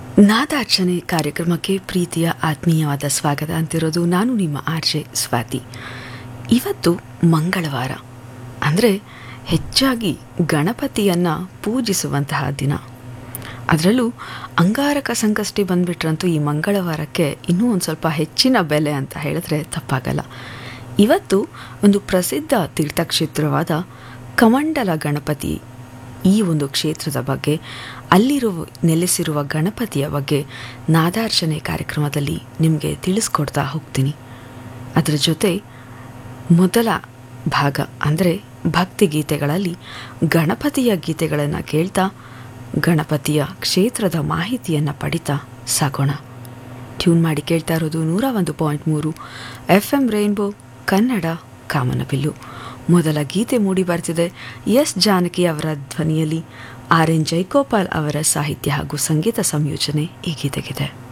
ನಾದಾರ್ಚನೆ ಕಾರ್ಯಕ್ರಮಕ್ಕೆ ಪ್ರೀತಿಯ ಆತ್ಮೀಯವಾದ ಸ್ವಾಗತ ಅಂತಿರೋದು ನಾನು ನಿಮ್ಮ ಆರ್ಜೆ ಸ್ವಾತಿ ಇವತ್ತು ಮಂಗಳವಾರ ಅಂದರೆ ಹೆಚ್ಚಾಗಿ ಗಣಪತಿಯನ್ನು ಪೂಜಿಸುವಂತಹ ದಿನ ಅದರಲ್ಲೂ ಅಂಗಾರಕ ಸಂಕಷ್ಟಿ ಬಂದ್ಬಿಟ್ರಂತೂ ಈ ಮಂಗಳವಾರಕ್ಕೆ ಇನ್ನೂ ಒಂದು ಸ್ವಲ್ಪ ಹೆಚ್ಚಿನ ಬೆಲೆ ಅಂತ ಹೇಳಿದ್ರೆ ತಪ್ಪಾಗಲ್ಲ ಇವತ್ತು ಒಂದು ಪ್ರಸಿದ್ಧ ತೀರ್ಥಕ್ಷೇತ್ರವಾದ ಕಮಂಡಲ ಗಣಪತಿ ಈ ಒಂದು ಕ್ಷೇತ್ರದ ಬಗ್ಗೆ ಅಲ್ಲಿರುವ ನೆಲೆಸಿರುವ ಗಣಪತಿಯ ಬಗ್ಗೆ ನಾದಾರ್ಚನೆ ಕಾರ್ಯಕ್ರಮದಲ್ಲಿ ನಿಮಗೆ ತಿಳಿಸ್ಕೊಡ್ತಾ ಹೋಗ್ತೀನಿ ಅದರ ಜೊತೆ ಮೊದಲ ಭಾಗ ಅಂದರೆ ಭಕ್ತಿ ಗೀತೆಗಳಲ್ಲಿ ಗಣಪತಿಯ ಗೀತೆಗಳನ್ನು ಕೇಳ್ತಾ ಗಣಪತಿಯ ಕ್ಷೇತ್ರದ ಮಾಹಿತಿಯನ್ನು ಪಡಿತಾ ಸಾಗೋಣ ಟ್ಯೂನ್ ಮಾಡಿ ಕೇಳ್ತಾ ಇರೋದು ನೂರ ಒಂದು ಪಾಯಿಂಟ್ ಮೂರು ಎಫ್ ಎಂ ರೈನ್ಬೋ ಕನ್ನಡ ಕಾಮನಬಿಲ್ಲು ಮೊದಲ ಗೀತೆ ಮೂಡಿ ಬರ್ತಿದೆ ಎಸ್ ಜಾನಕಿ ಅವರ ಧ್ವನಿಯಲ್ಲಿ ಆರ್ ಎನ್ ಜೈಗೋಪಾಲ್ ಅವರ ಸಾಹಿತ್ಯ ಹಾಗೂ ಸಂಗೀತ ಸಂಯೋಜನೆ ಈ ಗೀತೆಗಿದೆ